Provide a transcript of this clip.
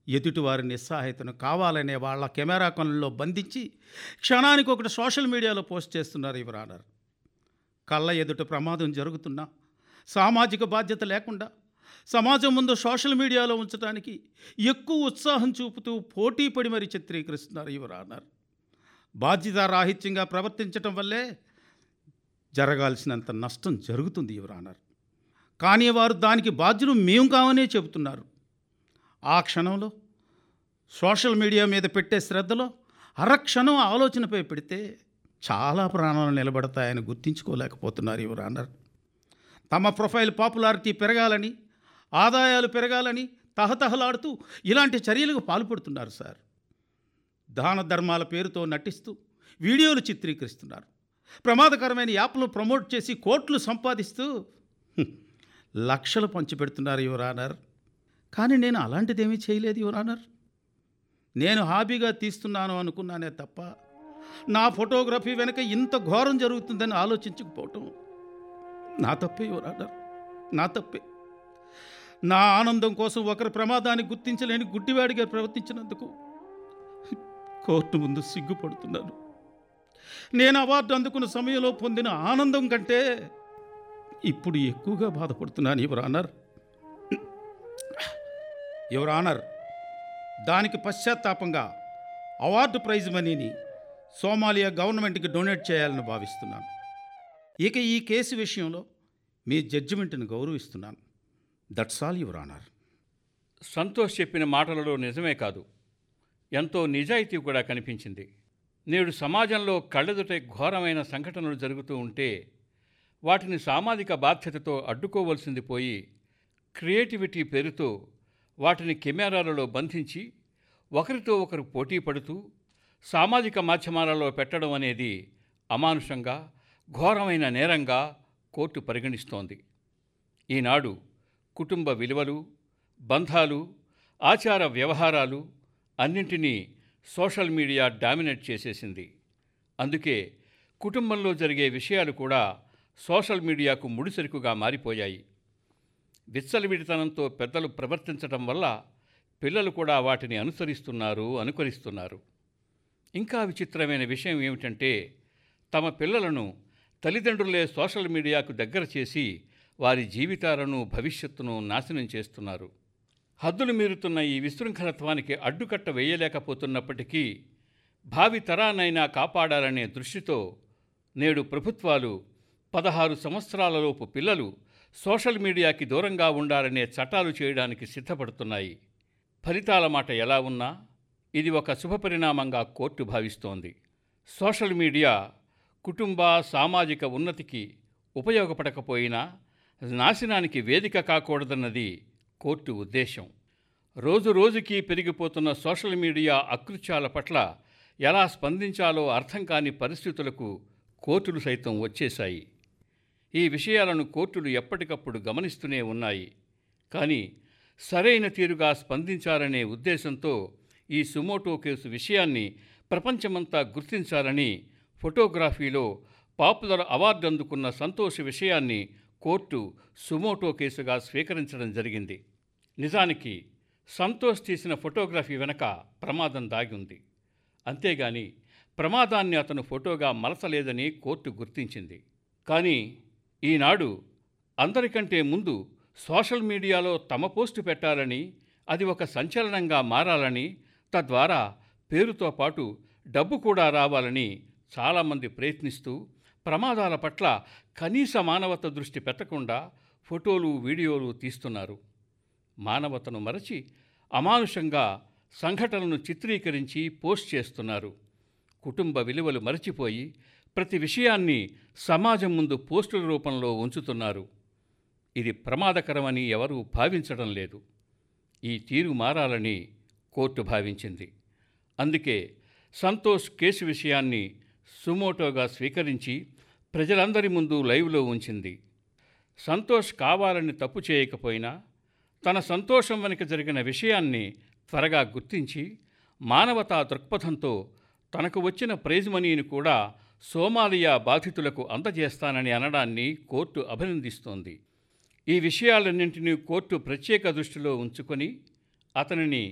ఎదుటివారి నిస్సహాయతను కావాలనే వాళ్ళ కెమెరా కొనల్లో బంధించి క్షణానికి ఒకటి సోషల్ మీడియాలో పోస్ట్ చేస్తున్నారు యువర్ ఆనర్ కళ్ళ ఎదుట ప్రమాదం జరుగుతున్నా సామాజిక బాధ్యత లేకుండా సమాజం ముందు సోషల్ మీడియాలో ఉంచడానికి ఎక్కువ ఉత్సాహం చూపుతూ పోటీ పడి మరి చిత్రీకరిస్తున్నారు యువర్ ఆనర్ బాధ్యతారాహిత్యంగా ప్రవర్తించటం వల్లే జరగాల్సినంత నష్టం జరుగుతుంది యువర్ ఆనర్ కానీ వారు దానికి బాధ్యులు మేము కావనే చెబుతున్నారు ఆ క్షణంలో సోషల్ మీడియా మీద పెట్టే శ్రద్ధలో అరక్షణం ఆలోచనపై పెడితే చాలా ప్రాణాలు నిలబడతాయని గుర్తించుకోలేకపోతున్నారు యువర్ ఆనర్ తమ ప్రొఫైల్ పాపులారిటీ పెరగాలని ఆదాయాలు పెరగాలని తహతహలాడుతూ ఇలాంటి చర్యలకు పాల్పడుతున్నారు సార్ దాన ధర్మాల పేరుతో నటిస్తూ వీడియోలు చిత్రీకరిస్తున్నారు ప్రమాదకరమైన యాప్లు ప్రమోట్ చేసి కోట్లు సంపాదిస్తూ హ్మ్, లక్షలు పంచిపెడుతున్నారు యువర్ ఆనర్ కానీ నేను అలాంటిదేమీ చేయలేదు యువర్ ఆనర్ నేను హాబీగా తీస్తున్నాను అనుకున్నానే తప్ప నా ఫోటోగ్రఫీ వెనుక ఇంత ఘోరం జరుగుతుందని ఆలోచించకపోవటం నా తప్పే యువర్ ఆనర్ నా తప్పే నా ఆనందం కోసం ఒకరి ప్రమాదాన్ని గుర్తించలేని గుడ్డివాడిగా ప్రవర్తించినందుకు కోర్టు ముందు సిగ్గుపడుతున్నాను నేను అవార్డు అందుకున్న సమయంలో పొందిన ఆనందం కంటే ఇప్పుడు ఎక్కువగా బాధపడుతున్నాను యువర్ ఆనర్ యువర్ ఆనర్ దానికి పశ్చాత్తాపంగా అవార్డు ప్రైజ్ మనీని సోమాలియా గవర్నమెంట్కి డొనేట్ చేయాలని భావిస్తున్నాను ఇక ఈ కేసు విషయంలో మీ జడ్జిమెంట్ని గౌరవిస్తున్నాను that's all your honour Santosh చెప్పిన మాటలలో నిజమే కాదు ఎంతో నిజాయితీ కూడా కనిపించింది నేడు సమాజంలో కళ్ళెదుట ఘోరమైన సంఘటనలు జరుగుతూ ఉంటే వాటిని సామాజిక బాధ్యతతో అడ్డుకోవలసింది పోయి క్రియేటివిటీ పేరుతో వాటిని కెమెరాలలో బంధించి ఒకరితో ఒకరు పోటీ పడుతూ సామాజిక మాధ్యమాలలో పెట్టడం అనేది అమానుషంగా ఘోరమైన నేరంగా కోర్టు పరిగణిస్తోంది ఈనాడు కుటుంబ విలువలు బంధాలు ఆచార వ్యవహారాలు అన్నింటినీ సోషల్ మీడియా డామినేట్ చేసేసింది అందుకే కుటుంబంలో జరిగే విషయాలు కూడా సోషల్ మీడియాకు ముడిసరుకుగా మారిపోయాయి విచ్చలవిడితనంతో పెద్దలు ప్రవర్తించటం వల్ల పిల్లలు కూడా వాటిని అనుసరిస్తున్నారు అనుకరిస్తున్నారు ఇంకా విచిత్రమైన విషయం ఏమిటంటే తమ పిల్లలను తల్లిదండ్రులే సోషల్ మీడియాకు దగ్గర చేసి వారి జీవితాలను భవిష్యత్తును నాశనం చేస్తున్నారు హద్దులు మీరుతున్న ఈ విశృంఖలత్వానికి అడ్డుకట్ట వేయలేకపోతున్నప్పటికీ భావి తరానైనా కాపాడాలనే దృష్టితో నేడు ప్రభుత్వాలు పదహారు సంవత్సరాలలోపు పిల్లలు సోషల్ మీడియాకి దూరంగా ఉండాలనే చట్టాలు చేయడానికి సిద్ధపడుతున్నాయి ఫలితాల మాట ఎలా ఉన్నా ఇది ఒక శుభపరిణామంగా కోర్టు భావిస్తోంది సోషల్ మీడియా కుటుంబ సామాజిక ఉన్నతికి ఉపయోగపడకపోయినా నాశనానికి వేదిక కాకూడదన్నది కోర్టు ఉద్దేశం రోజు రోజుకి పెరిగిపోతున్న సోషల్ మీడియా అకృత్యాల పట్ల ఎలా స్పందించాలో అర్థం కాని పరిస్థితులకు కోర్టులు సైతం వచ్చేశాయి ఈ విషయాలను కోర్టులు ఎప్పటికప్పుడు గమనిస్తూనే ఉన్నాయి కానీ సరైన తీరుగా స్పందించాలనే ఉద్దేశంతో ఈ సుమోటో కేసు విషయాన్ని ప్రపంచమంతా గుర్తించాలని ఫోటోగ్రఫీలో పాపులర్ అవార్డు అందుకున్న సంతోష్ విషయాన్ని కోర్టు సుమోటో కేసుగా స్వీకరించడం జరిగింది నిజానికి సంతోష్ తీసిన ఫోటోగ్రఫీ వెనక ప్రమాదం దాగి ఉంది అంతేగాని ప్రమాదాన్ని అతను ఫోటోగా మలచలేదని కోర్టు గుర్తించింది కానీ ఈనాడు అందరికంటే ముందు సోషల్ మీడియాలో తమ పోస్టు పెట్టాలని అది ఒక సంచలనంగా మారాలని తద్వారా పేరుతో పాటు డబ్బు కూడా రావాలని చాలామంది ప్రయత్నిస్తూ ప్రమాదాల పట్ల కనీస మానవత దృష్టి పెట్టకుండా ఫోటోలు వీడియోలు తీస్తున్నారు మానవతను మరచి అమానుషంగా సంఘటనలను చిత్రీకరించి పోస్ట్ చేస్తున్నారు కుటుంబ విలువలు మరచిపోయి ప్రతి విషయాన్ని సమాజం ముందు పోస్టుల రూపంలో ఉంచుతున్నారు ఇది ప్రమాదకరమని ఎవరూ భావించడం లేదు ఈ తీరు మారాలని కోర్టు భావించింది అందుకే సంతోష్ కేసు విషయాన్ని సుమోటోగా స్వీకరించి ప్రజలందరి ముందు లైవ్లో ఉంచింది సంతోష్ కావాలని తప్పు చేయకపోయినా తన సంతోషం వెనుక జరిగిన విషయాన్ని త్వరగా గుర్తించి మానవతా దృక్పథంతో తనకు వచ్చిన ప్రైజ్ మనీని కూడా సోమాలియా బాధితులకు అందజేస్తానని అనడాన్ని కోర్టు అభినందిస్తోంది ఈ విషయాలన్నింటినీ కోర్టు ప్రత్యేక దృష్టిలో ఉంచుకొని అతనిని